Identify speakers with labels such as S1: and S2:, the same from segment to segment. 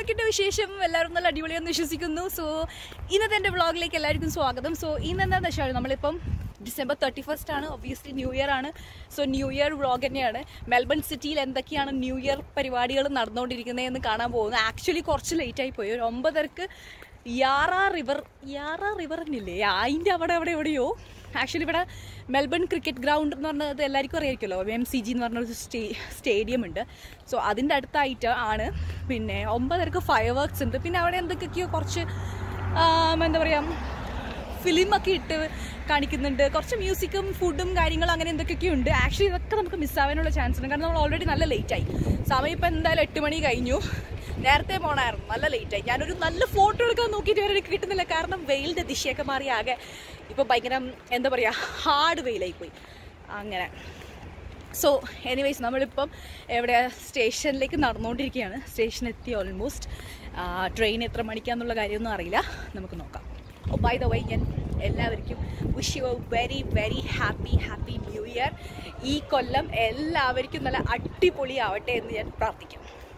S1: എന്തൊക്കെയുണ്ട് വിശേഷം എല്ലാവരും നല്ല അടിപൊളിയാന്ന് വിശ്വസിക്കുന്നു സോ ഇന്നത്തെ എൻ്റെ വ്ളോഗിലേക്ക് എല്ലാവർക്കും സ്വാഗതം സോ ഇന്ന് എന്താണെന്ന് വെച്ചാൽ നമ്മളിപ്പം ഡിസംബർ തേർട്ടി ഫസ്റ്റ് ആണ് ഒബ്വിയസ്ലി ന്യൂ ഇയർ ആണ് സോ ന്യൂ ഇയർ വ്ളോഗ് തന്നെയാണ് മെൽബൺ സിറ്റിയിൽ എന്തൊക്കെയാണ് ന്യൂ ഇയർ പരിപാടികൾ നടന്നുകൊണ്ടിരിക്കുന്നതെന്ന് കാണാൻ പോകുന്നു ആക്ച്വലി കുറച്ച് ലേറ്റ് ആയി പോയി ഒരു ഒമ്പതരക്ക് യാറ റിവർ യാറ റിവർ എന്നില്ലേ അതിൻ്റെ അവിടെ അവിടെ എവിടെയോ ആക്ച്വലി ഇവിടെ മെൽബൺ ക്രിക്കറ്റ് ഗ്രൗണ്ട് എന്ന് പറഞ്ഞത് എല്ലാവർക്കും അറിയായിരിക്കുമല്ലോ എം സി ജി എന്ന് പറഞ്ഞൊരു സ്റ്റേ സ്റ്റേഡിയം ഉണ്ട് സോ അതിൻ്റെ അടുത്തായിട്ട് ആണ് പിന്നെ ഒമ്പതരക്ക് ഫയർ വർക്ക്സ് ഉണ്ട് പിന്നെ അവിടെ എന്തൊക്കെയൊക്കെയോ കുറച്ച് ആം, എന്താ പറയുക ഫിലിമൊക്കെ ഇട്ട് കാണിക്കുന്നുണ്ട് കുറച്ച് മ്യൂസിക്കും ഫുഡും കാര്യങ്ങളും അങ്ങനെ എന്തൊക്കെയൊക്കെ ഉണ്ട് ആക്ച്വലി ഇതൊക്കെ നമുക്ക് മിസ്സാവാനുള്ള ചാൻസ് ഉണ്ട് കാരണം നമ്മൾ ഓൾറെഡി നല്ല ലേറ്റ് ആയി സമയം ഇപ്പം എന്തായാലും എട്ട് മണി കഴിഞ്ഞു നേരത്തെ പോണായിരുന്നു നല്ല ലേറ്റ് ആയി ഞാനൊരു നല്ല ഫോട്ടോ എടുക്കാൻ നോക്കിയിട്ട് വരെ എനിക്ക് കിട്ടുന്നില്ല കാരണം വെയിലിൻ്റെ ദിശയൊക്കെ മാറി ആകെ ഇപ്പോൾ ഭയങ്കര എന്താ പറയുക ഹാർഡ് വെയിലായി പോയി അങ്ങനെ സോ എനിവേസ് നമ്മളിപ്പം എവിടെ സ്റ്റേഷനിലേക്ക് നടന്നുകൊണ്ടിരിക്കുകയാണ് സ്റ്റേഷൻ എത്തി ഓൾമോസ്റ്റ് ട്രെയിൻ എത്ര മണിക്കാന്നുള്ള കാര്യമൊന്നും അറിയില്ല നമുക്ക് നോക്കാം ബൈ ദ വൈ ഞാൻ എല്ലാവർക്കും wish you very very happy happy new year ഈ കൊല്ലം എല്ലാവർക്കും നല്ല അടിപൊളിയാവട്ടെ എന്ന് ഞാൻ പ്രാർത്ഥിക്കും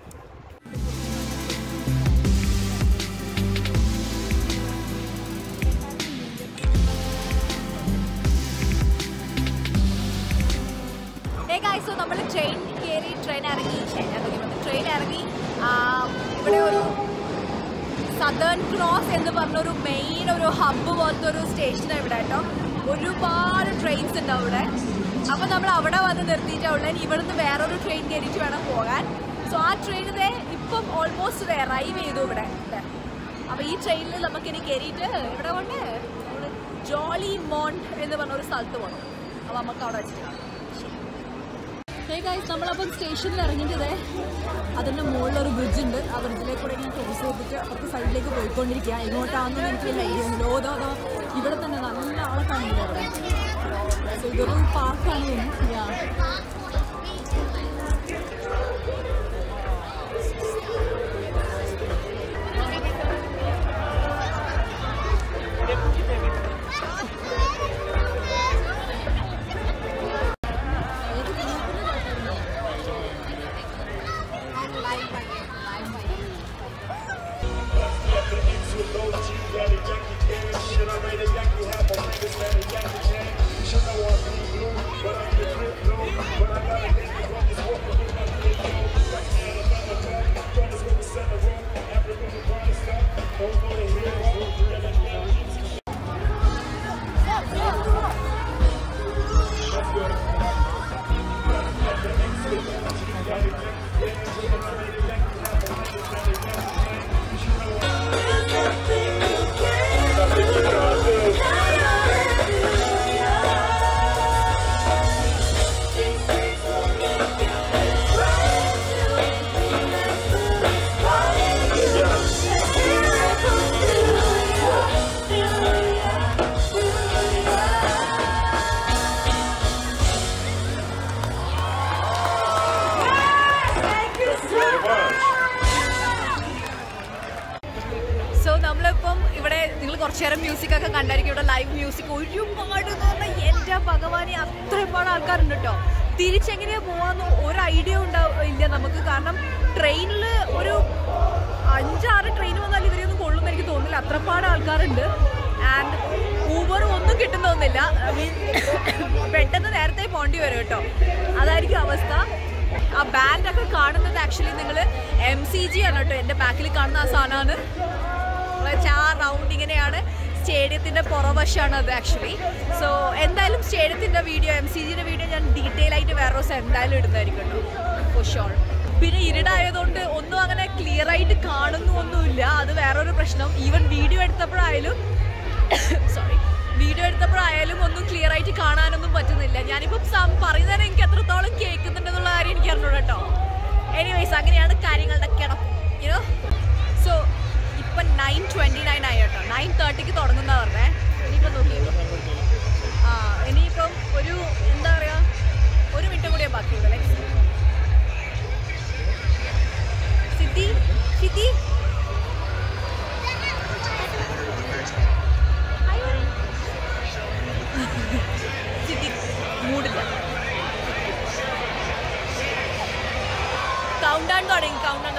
S1: സോ നമ്മൾ ട്രെയിൻ കയറി ട്രെയിൻ ഇറങ്ങി ട്രെയിൻ ഇറങ്ങി ആ, ഇവിടെ ഒരു സദേൺ ക്രോസ് എന്ന് പറഞ്ഞൊരു മെയിൻ ഒരു ഹബ്ബ് പോലത്തെ ഒരു സ്റ്റേഷനാണ് ഇവിടെ കേട്ടോ ഒരുപാട് ട്രെയിൻസ് ഉണ്ട് അവിടെ അപ്പം നമ്മൾ അവിടെ വന്ന് നിർത്തിയിട്ടുള്ള ഇവിടുന്ന് വേറൊരു ട്രെയിൻ കയറിയിട്ട് വേണം പോകാൻ സോ ആ ട്രെയിൻ ഇതേ ഇപ്പം ഓൾമോസ്റ്റ് അറൈവ് ചെയ്തു ഇവിടെ അപ്പോൾ ഈ ട്രെയിനിൽ നമുക്കിനി കയറിയിട്ട് ഇവിടെ കൊണ്ട് നമ്മള് ജോളി മോണ്ട് എന്ന് പറഞ്ഞ ഒരു സ്ഥലത്ത് പോകണം അപ്പോൾ നമുക്ക് അവിടെ വെച്ചിട്ട് കാണാം ഹേ ഗൈസ് നമ്മളപ്പം സ്റ്റേഷനിൽ ഇറങ്ങിയിട്ടേ അതിൻ്റെ മുകളിലൊരു ബ്രിഡ്ജ് ഉണ്ട് ആ ബ്രിഡ്ജിലേക്ക് കൂടെ ഇങ്ങനെ ക്രോസ് ചെയ്തിട്ട് അപ്പുറത്തെ സൈഡിലേക്ക് പോയിക്കൊണ്ടിരിക്കുക ഇങ്ങോട്ടാണെന്ന് എനിക്ക് വലിയ ഐഡിയ ഒന്നുമില്ല ഓതോ അതോ ഇവിടെ തന്നെ നല്ല ആളെ കാണില്ല അവിടെ So ഇതൊരു പാർക്കാണ് യാ സോ നമ്മളിപ്പം ഇവിടെ നിങ്ങൾ കുറച്ചു നേരം മ്യൂസിക് ഒക്കെ കണ്ടായിരിക്കും ഇവിടെ ലൈവ് മ്യൂസിക് ഒരുപാട് എന്ന് പറഞ്ഞാൽ എൻ്റെ ഭഗവാനെ അത്രപാട് ആൾക്കാരുണ്ട് കേട്ടോ തിരിച്ചെങ്ങനെയാ പോവാന്ന് ഒരു ഐഡിയ ഉണ്ടാവും ഇല്ല നമുക്ക് കാരണം ട്രെയിനിൽ ഒരു അഞ്ചാറ് ട്രെയിൻ വന്നാൽ ഇവരെയൊന്നും കൊള്ളുമെന്ന് എനിക്ക് തോന്നുന്നില്ല അത്രപാട് ആൾക്കാരുണ്ട് ആൻഡ് ഊബർ ഒന്നും കിട്ടുന്നൊന്നുമില്ല I mean, പെട്ടെന്ന് നേരത്തെ പോണ്ടി വരും കേട്ടോ അതായിരിക്കും അവസ്ഥ ആ ബാൻഡ് ഒക്കെ കാണുന്നത് ആക്ച്വലി നിങ്ങൾ എം സി ജി ആണ് കേട്ടോ എൻ്റെ ബാക്കിൽ കാണുന്ന ആ സാധനമാണ് വെച്ചാൽ ആ റൗണ്ട് ഇങ്ങനെയാണ് സ്റ്റേഡിയത്തിന്റെ പുറവശമാണ് അത് ആക്ച്വലി സോ എന്തായാലും സ്റ്റേഡിയത്തിന്റെ വീഡിയോ എം സി ജിയുടെ വീഡിയോ ഞാൻ ഡീറ്റെയിൽ ആയിട്ട് വേറെ ദിവസം എന്തായാലും ഇടുന്നതായിരിക്കും കേട്ടോ ഫോർ ഷോർ പിന്നെ ഇരുടായതുകൊണ്ട് ഒന്നും അങ്ങനെ ക്ലിയർ ആയിട്ട് കാണുന്നു ഒന്നുമില്ല അത് വേറൊരു പ്രശ്നം ഈവൻ വീഡിയോ എടുത്തപ്പോഴായാലും സോറി വീഡിയോ എടുത്തപ്പോഴായാലും ഒന്നും ക്ലിയർ ആയിട്ട് കാണാനൊന്നും പറ്റുന്നില്ല ഞാനിപ്പം സം- പറയുന്നതിന് എനിക്ക് എത്രത്തോളം കേൾക്കുന്നുണ്ടെന്നുള്ള കാര്യം എനിക്ക് അറിഞ്ഞൂടാ കേട്ടോ എനിവേസ് അങ്ങനെയാണ് കാര്യങ്ങളുടെ കിടപ്പ് യുനോ സോ ഇപ്പൊ നയൻ ട്വന്റി നയൻ ആയി കേട്ടോ നയൻ തേർട്ടിക്ക് തുടങ്ങുന്ന പറഞ്ഞേ ഇനിയിപ്പോ നോക്കിയോ ആ ഇനിയിപ്പം ഒരു എന്താ പറയാ ഒരു മിനിറ്റ് കൂടിയേ ബാക്കിയുള്ളൂ ലൈക്ക് സിദ്ധി സിദ്ധി സിദ്ധി മൂടില്ല കൗണ്ട് ഡൗൺ തുടങ്ങി കൗണ്ട് ഡൗൺ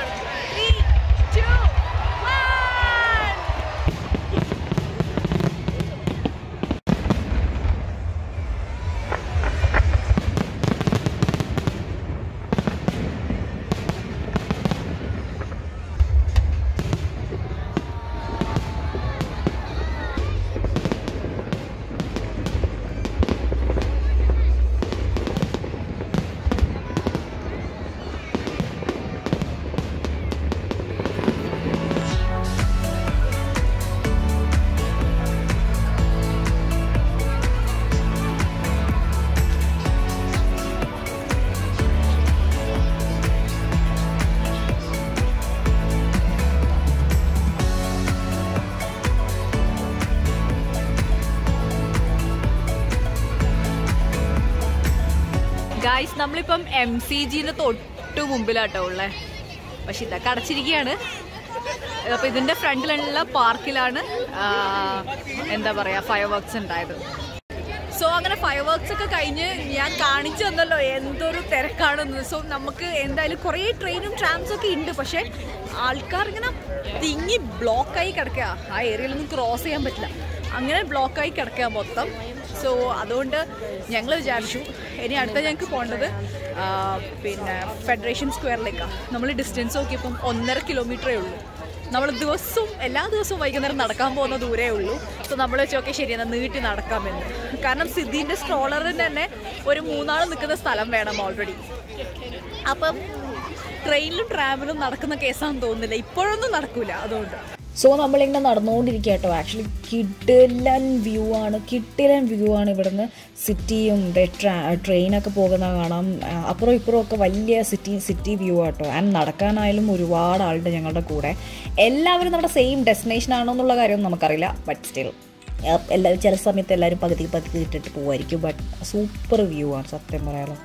S1: ഗായ്സ് നമ്മളിപ്പം എം സി ജിന് തൊട്ട് മുമ്പിലാട്ടോ ഉള്ളേ പക്ഷെ ഇതൊക്കെ അടച്ചിരിക്കുകയാണ് അപ്പൊ ഇതിന്റെ ഫ്രണ്ടിലുള്ള പാർക്കിലാണ് ആ, എന്താ പറയാ ഫയർ വർക്ക്സ് ഉണ്ടായത് സോ അങ്ങനെ ഫയർ വർക്ക്സ് ഒക്കെ കഴിഞ്ഞ് ഞാൻ കാണിച്ചു തന്നല്ലോ എന്തൊരു തിരക്കാണെന്ന് സോ നമുക്ക് എന്തായാലും കുറേ ട്രെയിനും ട്രാംസും ഒക്കെ ഉണ്ട് പക്ഷെ ആൾക്കാർ ഇങ്ങനെ തിങ്ങി ബ്ലോക്കായി കിടക്കുക ആ ഏരിയയിലൊന്നും ക്രോസ് ചെയ്യാൻ പറ്റില്ല അങ്ങനെ ബ്ലോക്കായി കിടക്കുക മൊത്തം സോ അതുകൊണ്ട് ഞങ്ങൾ വിചാരിച്ചു ഇനി അടുത്ത ഞങ്ങൾക്ക് പോകേണ്ടത് ആ, പിന്നെ ഫെഡറേഷൻ സ്ക്വയറിലേക്കാണ് നമ്മൾ ഡിസ്റ്റൻസ് നോക്കിയപ്പം ഒന്നര കിലോമീറ്ററേ ഉള്ളൂ നമ്മൾ ദിവസവും എല്ലാ ദിവസവും വൈകുന്നേരം നടക്കാൻ പോകുന്ന ദൂരേ ഉള്ളൂ സോ നമ്മൾ വെച്ച് ഓക്കെ ശരി എന്നാൽ നീട്ടി നടക്കാമെന്ന് കാരണം സിദ്ധിൻ്റെ സ്ട്രോളറിന് തന്നെ ഒരു മൂന്നാൾ നിൽക്കുന്ന സ്ഥലം വേണം ഓൾറെഡി അപ്പം ട്രെയിനിലും ട്രാവലും നടക്കുന്ന കേസാണെന്ന് തോന്നുന്നില്ല ഇപ്പോഴൊന്നും നടക്കൂല അതുകൊണ്ട്
S2: സോ നമ്മളിങ്ങനെ നടന്നുകൊണ്ടിരിക്കുക കേട്ടോ ആക്ച്വലി കിഡിലൻ വ്യൂ ആണ് കിഡിലൻ വ്യൂ ആണ് ഇവിടുന്ന് സിറ്റിയും ട്രെയിനൊക്കെ പോകുന്ന കാണാം ആ, അപ്പുറം ഇപ്പുറം ഒക്കെ വലിയ city city view auto and നടക്കാനായാലും ഒരുപാട് ആളുണ്ട് ഞങ്ങളുടെ കൂടെ എല്ലാവരും നമ്മുടെ സെയിം ഡെസ്റ്റിനേഷൻ ആണോ എന്നുള്ള കാര്യമൊന്നും നമുക്കറിയില്ല ബട്ട് സ്റ്റിൽ എല്ലാവരും ചില സമയത്ത് എല്ലാവരും പകുതി പകുതി ഇട്ടിട്ട് പോകുമായിരിക്കും ബട്ട് സൂപ്പർ വ്യൂ ആണ് സത്യം പറയാലോ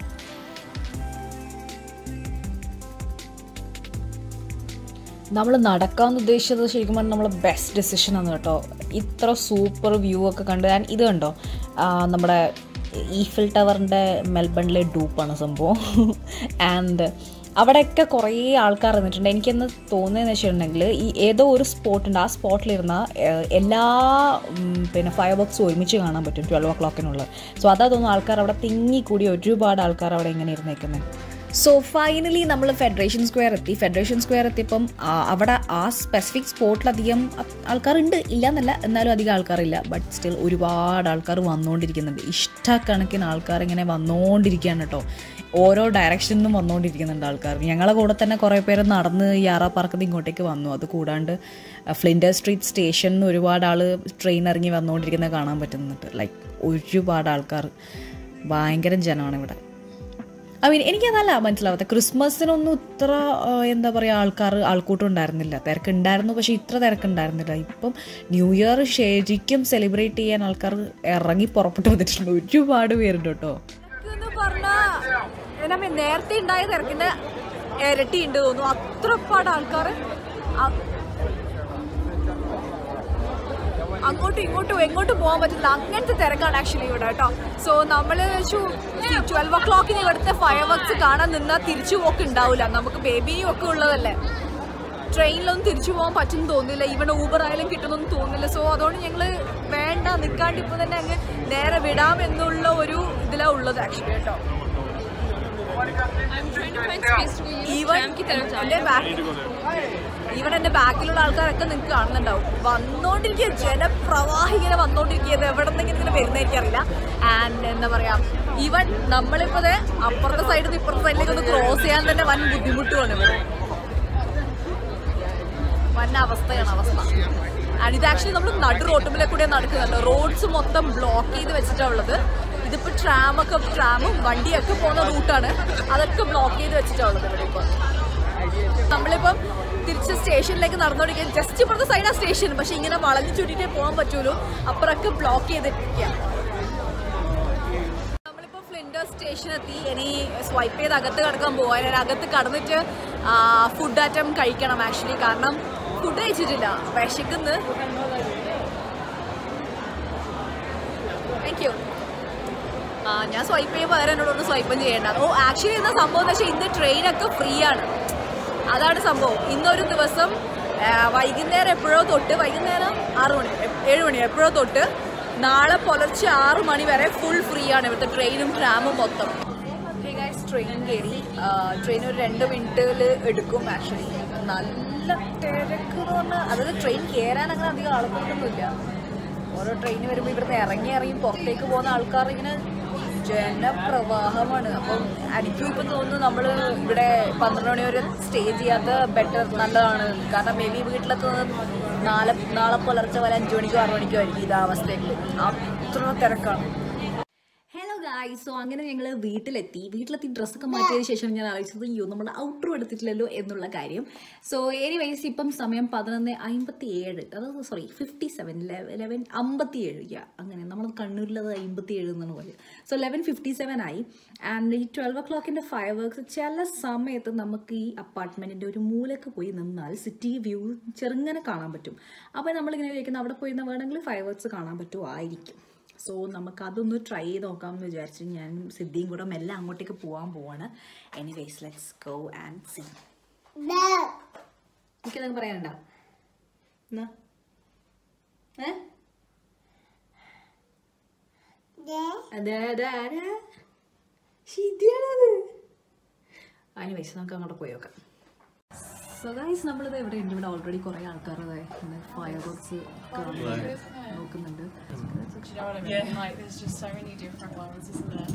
S2: നമ്മൾ നടക്കാൻ ഉദ്ദേശിച്ചത് ശരിക്കും പറഞ്ഞാൽ നമ്മളെ ബെസ്റ്റ് ഡെസിഷൻ ആണ് കേട്ടോ ഇത്ര സൂപ്പർ വ്യൂ ഒക്കെ കണ്ട് ഞാൻ ഇത് കണ്ടോ ആ, നമ്മുടെ ഈഫിൽ ടവറിൻ്റെ മെൽബണിലെ ഡൂപ്പാണ് സംഭവം ആൻഡ് അവിടെയൊക്കെ കുറേ ആൾക്കാർ നിന്നിട്ടുണ്ട് എനിക്കെന്ന് തോന്നുന്നതെന്ന് വെച്ചിട്ടുണ്ടെങ്കിൽ ഈ ഏതോ ഒരു സ്പോട്ടുണ്ട് ആ സ്പോട്ടിലിരുന്ന എല്ലാ ഉം, പിന്നെ ഫയർ വർക്ക്സ് ഒരുമിച്ച് കാണാൻ പറ്റും ട്വൽവ് ഓ ക്ലോക്കിനുള്ളത് സോ അതാ തോന്നുന്നു ആൾക്കാർ അവിടെ തിങ്ങിക്കൂടി ഒരുപാട് ആൾക്കാർ അവിടെ ഇങ്ങനെ ഇരുന്നേക്കുന്നത് സോ ഫൈനലി നമ്മൾ ഫെഡറേഷൻ സ്ക്വയർ എത്തി ഫെഡറേഷൻ സ്ക്വയർ എത്തിയപ്പം ആ, അവിടെ ആ സ്പെസിഫിക് സ്പോട്ടിലധികം ആൾക്കാരുണ്ട് ഇല്ല എന്നല്ല എന്നാലും അധികം ആൾക്കാരില്ല ബട്ട് സ്റ്റിൽ ഒരുപാട് ആൾക്കാർ വന്നുകൊണ്ടിരിക്കുന്നുണ്ട് ഇഷ്ടക്കണക്കിന് ആൾക്കാർ ഇങ്ങനെ വന്നുകൊണ്ടിരിക്കുകയാണ് കേട്ടോ ഓരോ ഡയറക്ഷനിൽ നിന്നും വന്നുകൊണ്ടിരിക്കുന്നുണ്ട് ആൾക്കാർ ഞങ്ങളെ കൂടെ തന്നെ കുറേ പേര് നടന്ന് യാറ പാർക്കിൽ നിന്ന് ഇങ്ങോട്ടേക്ക് വന്നു അത് കൂടാണ്ട് ഫ്ലിൻഡർ സ്ട്രീറ്റ് സ്റ്റേഷനിൽ നിന്ന് ഒരുപാട് ആൾ ട്രെയിൻ ഇറങ്ങി വന്നുകൊണ്ടിരിക്കുന്നത് കാണാൻ പറ്റുന്നുണ്ട് ലൈക്ക് ഒരുപാട് ആൾക്കാർ ഭയങ്കര ജനമാണ് ഇവിടെ ഐ മീൻ എനിക്കതല്ല മനസ്സിലാവാത്ത ക്രിസ്മസിനൊന്നും ഇത്ര ആ, എന്താ പറയുക ആൾക്കാർ ആൾക്കൂട്ടം ഉണ്ടായിരുന്നില്ല തിരക്കുണ്ടായിരുന്നു പക്ഷേ ഇത്ര തിരക്കുണ്ടായിരുന്നില്ല ഇപ്പം ന്യൂ ഇയർ ശരിക്കും സെലിബ്രേറ്റ് ചെയ്യാൻ ആൾക്കാർ ഇറങ്ങി പുറപ്പെട്ടു വന്നിട്ടുണ്ട് ഒരുപാട് പേരുണ്ട് കേട്ടോ
S1: എന്ന് പറഞ്ഞാ നമ്മ നേരത്തെ ഉണ്ടായ തിരക്കിന്റെ ഇരട്ടി ഉണ്ട് തോന്നുന്നു അത്രപ്പാട് ആൾക്കാർ അങ്ങോട്ടും ഇങ്ങോട്ടും എങ്ങോട്ടും പോകാൻ പറ്റില്ല അങ്ങനത്തെ തിരക്കാണ് ആക്ച്വലി ഇവിടെ കേട്ടോ സോ നമ്മൾ ട്വൽവ് ഒ ക്ലോക്കിന് ഇവിടുത്തെ ഫയർ വർക്ക്സ് കാണാൻ നിന്നാൽ തിരിച്ചു പോക്ക് ഉണ്ടാവില്ല നമുക്ക് ബേബിയും ഒക്കെ ഉള്ളതല്ലേ ട്രെയിനിലൊന്നും തിരിച്ചു പോകാൻ പറ്റുമെന്ന് തോന്നുന്നില്ല ഇവിടെ ഊബർ ആയാലും കിട്ടുമെന്നൊന്നും തോന്നുന്നില്ല സോ അതുകൊണ്ട് ഞങ്ങൾ വേണ്ട നിൽക്കാണ്ട് ഇപ്പൊ തന്നെ അങ്ങ് നേരെ വിടാം എന്നുള്ള ഒരു ഇതിലാണ് ഉള്ളത് ആക്ച്വലി കേട്ടോ ഈവൻ എന്റെ ബാക്ക് ഈവൻ എന്റെ ബാക്കിലുള്ള ആൾക്കാരൊക്കെ നിങ്ങൾക്ക് കാണുന്നുണ്ടാവും വന്നോണ്ടിരിക്കുക ജനപ്രവാഹി ഇങ്ങനെ വന്നോണ്ടിരിക്കുക ഇത് എവിടെ നിന്നെങ്കിലും ഇങ്ങനെ വരുന്നതായിരിക്കും അറിയില്ല ആൻഡ് എന്താ പറയാ ഈവൻ നമ്മളിപ്പോ ദേ അപ്പുറത്തെ സൈഡിൽ നിന്ന് ഇപ്പുറത്തെ സൈഡിലേക്ക് ഒന്ന് ക്രോസ് ചെയ്യാൻ തന്നെ വൻ ബുദ്ധിമുട്ടുമാണ് ഇവിടെ വന്ന അവസ്ഥയാണ് അവസ്ഥ ആൻഡ് ഇത് ആക്ച്വലി നമ്മൾ നടു റോട്ടുമ്പിലെ കൂടെ നടക്കുന്നുണ്ട് റോഡ്സ് മൊത്തം ബ്ലോക്ക് ചെയ്ത് വെച്ചിട്ടാണ് ഉള്ളത് ഇതിപ്പോ ട്രാമൊക്കെ ട്രാമും വണ്ടിയൊക്കെ പോകുന്ന റൂട്ടാണ് അതൊക്കെ ബ്ലോക്ക് ചെയ്ത് വെച്ചിട്ടാണ് ഉള്ളത് ഇവിടെ ഇപ്പൊ നമ്മളിപ്പം തിരിച്ച് സ്റ്റേഷനിലേക്ക് നടന്നുകൊണ്ടിരിക്കുക ജസ്റ്റ് ഇപ്പുറത്തെ സൈഡാ സ്റ്റേഷൻ പക്ഷെ ഇങ്ങനെ വളഞ്ഞു ചുറ്റിട്ടേ പോകാൻ പറ്റുള്ളൂ അപ്പുറമൊക്കെ ബ്ലോക്ക് ചെയ്തിരിക്കുക നമ്മളിപ്പോൾ ഫ്ലിൻഡർ സ്റ്റേഷൻ എത്തി ഇനി സ്വൈപ്പ് ചെയ്ത് അകത്ത് കിടക്കാൻ പോവാ ഞാൻ അകത്ത് കടന്നിട്ട് ഫുഡ് ഐറ്റം കഴിക്കണം ആക്ച്വലി കാരണം ഫുഡ് കഴിച്ചിട്ടില്ല വിശക്കുന്ന് താങ്ക് യു ഞാൻ സ്വൈപ്പ് ചെയ്യുമ്പോൾ വേറെ എന്നോടൊന്ന് സ്വൈപ്പും ചെയ്യേണ്ട ഓ ആക്ച്വലി എന്താ സംഭവം എന്ന് വെച്ചാൽ ഇന്ന് ട്രെയിനൊക്കെ ഫ്രീ ആണ് അതാണ് സംഭവം ഇന്നൊരു ദിവസം ആ, വൈകുന്നേരം എപ്പോഴോ തൊട്ട് വൈകുന്നേരം ആറ് മണി എ- ഏഴ് മണി എപ്പോഴോ തൊട്ട് നാളെ പുലർച്ചെ ആറ് മണി വരെ ഫുൾ ഫ്രീ ആണ് ഇവിടുത്തെ ട്രെയിനും ട്രാമും മൊത്തം ട്രെയിൻ കയറി ട്രെയിൻ ഒരു രണ്ട് മിനിറ്റിൽ എടുക്കും ആക്ച്വലി നല്ല തിരക്ക് എന്ന് പറഞ്ഞാൽ അതായത് ട്രെയിൻ കയറാൻ അങ്ങനെ അധികം ആൾക്കാരൊന്നുമില്ല ഓരോ ട്രെയിൻ വരുമ്പോൾ ഇവിടുന്ന് ഇറങ്ങി ഇറങ്ങി പുറത്തേക്ക് പോകുന്ന ആൾക്കാർ ഇങ്ങനെ ജനപ്രവാഹമാണ് അപ്പം എനിക്കും ഇപ്പം തോന്നുന്നു നമ്മൾ ഇവിടെ പന്ത്രണ്ട് മണി വരെ സ്റ്റേ ചെയ്യാത്ത ബെറ്റർ നല്ലതാണ് കാരണം മേ ബി വീട്ടിലെത്തുന്നത് നാളെ നാളെ പുലർച്ചെ വരെ അഞ്ച് മണിക്കോ ആറ് മണിക്കോ ആയിരിക്കും ഇതാ അവസ്ഥയിൽ അത്ര തിരക്കാണ്
S3: ഹലോ
S1: ഗായ് സോ അങ്ങനെ ഞങ്ങൾ വീട്ടിലെത്തി വീട്ടിലെത്തി ഡ്രസ്സൊക്കെ മാറ്റിയതിന് ശേഷം ഞാൻ ആലോചിച്ചത് അയ്യോ നമ്മുടെ ഔട്ടറും എടുത്തിട്ടില്ലല്ലോ എന്നുള്ള കാര്യം സോ എനിവേസ് ഇപ്പം സമയം പതിനൊന്ന് അമ്പത്തി ഏഴ് അതായത് സോറി ഫിഫ്റ്റി സെവൻ ലെവൻ അമ്പത്തി ഏഴ് യാ അങ്ങനെ നമ്മൾ കണ്ണൂരിലത് അമ്പത്തി ഏഴ് എന്നാണ് പോലെ സോ ലെവൻ ഫിഫ്റ്റി സെവൻ ആയി ആൻഡ് ഈ ട്വൽവ് ഒ ക്ലോക്കിൻ്റെ ഫയർ വർക്ക്സ് ചില സമയത്ത് നമുക്ക് ഈ അപ്പാർട്ട്മെൻറ്റിൻ്റെ ഒരു മൂലക്ക് പോയി നിന്നാൽ സിറ്റി വ്യൂ ചെറുങ്ങനെ കാണാൻ പറ്റും അപ്പോൾ നമ്മളിങ്ങനെ വിചാരിക്കുന്നത് അവിടെ പോയി വേണമെങ്കിൽ ഫയർ വർക്ക്സ് കാണാൻ പറ്റുമായിരിക്കും സോ നമുക്ക് അതൊന്ന് ട്രൈ ചെയ്ത് നോക്കാമെന്ന് വിചാരിച്ചു ഞാൻ സിദ്ധിയും കൂടെ മെല്ലെ അങ്ങോട്ടേക്ക് പോകാൻ പോവാണ് anyways let's go and see എനിക്കതൊക്കെ പറയാനുണ്ടോ എന്നാ ഏ അതെ അതെ ആരാ ശിദ്ധിയാണത് എനിവേസ് നമുക്ക് അങ്ങോട്ട് പോയി നോക്കാം സോ ഗൈസ് നമ്മളിത് എവിടെ ഉണ്ട് ഇവിടെ ഓൾറെഡി കുറേ ആൾക്കാർ ഫയർ വർക്ക്സ് നോക്കുന്നുണ്ട്
S3: Do you know what I mean? Like, there's just so many different ones, isn't there?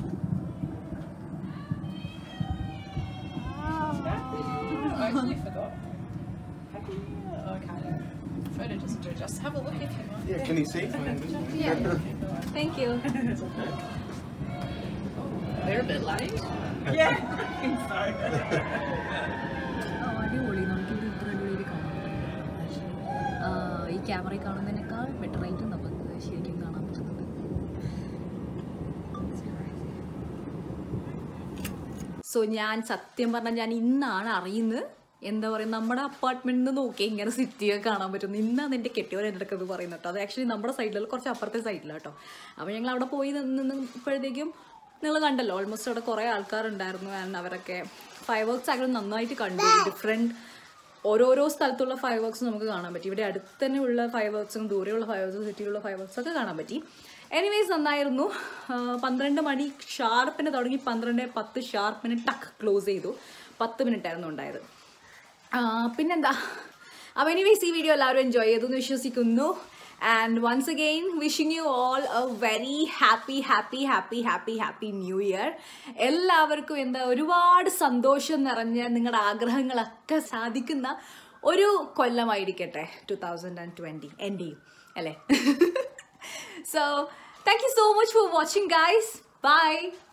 S3: I actually forgot. Okay. Photo doesn't do it. Just have a look if you want.
S4: Yeah, can you see?
S1: Thank you
S3: They're a bit late.
S1: അടിപൊളി നമുക്കിവിടെ ഇത്ര അടിപൊളി കാണാൻ ഈ ക്യാമറയിൽ കാണുന്നതിനേക്കാൾ better ആയിട്ട് നമുക്ക് ശരിക്കും കാണാൻ പറ്റുന്നുണ്ട് സോ ഞാൻ സത്യം പറഞ്ഞാൽ ഞാൻ ഇന്നാണ് അറിയുന്നത് എന്താ പറയുക നമ്മുടെ അപ്പാർട്ട്മെന്റിൽ നിന്ന് നോക്കി ഇങ്ങനെ സിറ്റിയൊക്കെ കാണാൻ പറ്റുന്നു ഇന്നാണ് എൻ്റെ കെട്ടിയവർ എൻ്റെ അടുക്കത് പറയുന്നത് കേട്ടോ അത് ആക്ച്വലി നമ്മുടെ സൈഡിലല്ല കുറച്ച് അപ്പുറത്തെ സൈഡിലാണ് കേട്ടോ അപ്പോൾ ഞങ്ങൾ അവിടെ പോയി നിന്നപ്പോഴത്തേക്കും നിങ്ങൾ കണ്ടല്ലോ ഓൾമോസ്റ്റ് അവിടെ കുറേ ആൾക്കാരുണ്ടായിരുന്നു ആൻഡ് അവരൊക്കെ ഫയർ വർക്ക്സ് അങ്ങനെ നന്നായിട്ട് കണ്ടു ഡിഫറെൻറ്റ് ഓരോരോ സ്ഥലത്തുള്ള ഫയർ വർക്ക്സ് നമുക്ക് കാണാൻ പറ്റി ഇവിടെ അടുത്ത് തന്നെ ഉള്ള ഫയർ വർക്ക്സും ദൂരെയുള്ള ഫയർ വർക്ക്സും സിറ്റിയിലുള്ള ഫയർ വർക്ക്സ് ഒക്കെ കാണാൻ പറ്റി എനിവേസ് നന്നായിരുന്നു ആ, പന്ത്രണ്ട് മണി ഷാർപ്പിന് തുടങ്ങി പന്ത്രണ്ട് പത്ത് ഷാർപ്പിന് ടക്ക് ക്ലോസ് ചെയ്തു പത്ത് മിനിറ്റ് ആയിരുന്നു ഉണ്ടായത് ആ, പിന്നെന്താ അപ്പോൾ എനിവേസ് ഈ വീഡിയോ എല്ലാവരും എൻജോയ് ചെയ്തു എന്ന് വിശ്വസിക്കുന്നു and once again wishing you all a very happy happy happy happy happy new year എല്ലാവർക്കും എന്താ ഒരുപാട് സന്തോഷം നിറഞ്ഞ നിങ്ങളുടെ ആഗ്രഹങ്ങളൊക്കെ സാധിക്കുന്ന ഒരു കൊല്ലമായിരിക്കട്ടെ ടു തൗസൻഡ് ആൻഡ് ട്വൻറ്റി എൻ്റെയും അല്ലേ so thank you so much for watching guys bye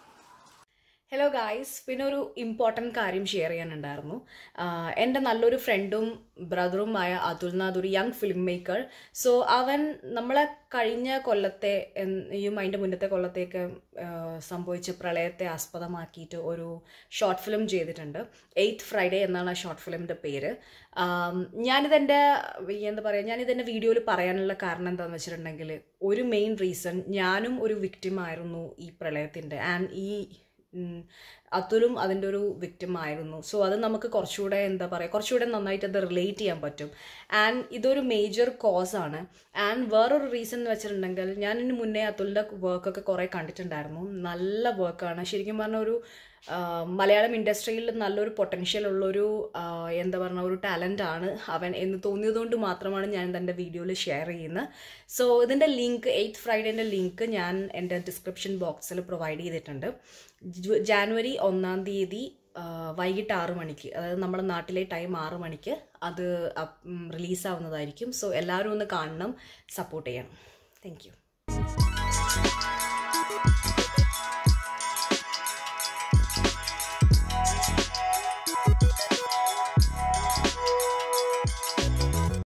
S1: hello guys പിന്നെ ഒരു ഇമ്പോർട്ടൻറ്റ് കാര്യം ഷെയർ ചെയ്യാനുണ്ടായിരുന്നു ആഹ് എൻ്റെ നല്ലൊരു ഫ്രണ്ടും ബ്രദറുമായ അതുൽനാഥ് ഒരു യങ് ഫിലിം മേക്കർ സോ അവൻ നമ്മളെ കഴിഞ്ഞ കൊല്ലത്തെ യും അതിൻ്റെ മുന്നത്തെ കൊല്ലത്തേക്ക് ആഹ് സംഭവിച്ച പ്രളയത്തെ ആസ്പദമാക്കിയിട്ട് ഒരു ഷോർട്ട് ഫിലിം ചെയ്തിട്ടുണ്ട് എയ്ത്ത് ഫ്രൈഡേ എന്നാണ് ആ ഷോർട്ട് ഫിലിമിൻ്റെ പേര് ആം, ഞാനിതെൻ്റെ എന്താ പറയുക ഞാനിതെൻ്റെ വീഡിയോയിൽ പറയാനുള്ള കാരണം എന്താണെന്ന് വെച്ചിട്ടുണ്ടെങ്കിൽ ഒരു മെയിൻ റീസൺ ഞാനും ഒരു വിക്റ്റിം ആയിരുന്നു ഈ പ്രളയത്തിൻ്റെ ആൻഡ് ഈ ഉം, അതുലും അതിൻ്റെ ഒരു വിക്റ്റിം ആയിരുന്നു സോ അത് നമുക്ക് കുറച്ചുകൂടെ എന്താ പറയുക കുറച്ചുകൂടെ നന്നായിട്ട് അത് റിലേറ്റ് ചെയ്യാൻ പറ്റും ആൻഡ് ഇതൊരു മേജർ കോസ് ആണ് ആൻഡ് വേറൊരു റീസൺ എന്ന് വെച്ചിട്ടുണ്ടെങ്കിൽ ഞാൻ ഇതിന് മുന്നേ അതുലിൻ്റെ വർക്കൊക്കെ കുറേ കണ്ടിട്ടുണ്ടായിരുന്നു നല്ല വർക്കാണ് ശരിക്കും പറഞ്ഞ ഒരു ആ, മലയാളം ഇൻഡസ്ട്രിയിൽ നല്ലൊരു പൊട്ടൻഷ്യൽ ഉള്ളൊരു ആ, എന്താ പറയുക ഒരു ടാലൻ്റ് ആണ് അവൻ എന്ന് തോന്നിയതുകൊണ്ട് മാത്രമാണ് ഞാൻ എൻ്റെ വീഡിയോയിൽ ഷെയർ ചെയ്യുന്നത് സോ ഇതിൻ്റെ ലിങ്ക് എയ്ത്ത് ഫ്രൈഡേൻ്റെ ലിങ്ക് ഞാൻ എൻ്റെ ഡിസ്ക്രിപ്ഷൻ ബോക്സിൽ പ്രൊവൈഡ് ചെയ്തിട്ടുണ്ട് ജു- ജാനുവരി ഒന്നാം തീയതി ആ, വൈകിട്ട് ആറ് മണിക്ക് അതായത് നമ്മുടെ നാട്ടിലെ ടൈം ആറ് മണിക്ക് അത് റിലീസാവുന്നതായിരിക്കും സോ എല്ലാവരും ഒന്ന് കാണണം സപ്പോർട്ട് ചെയ്യണം താങ്ക് യു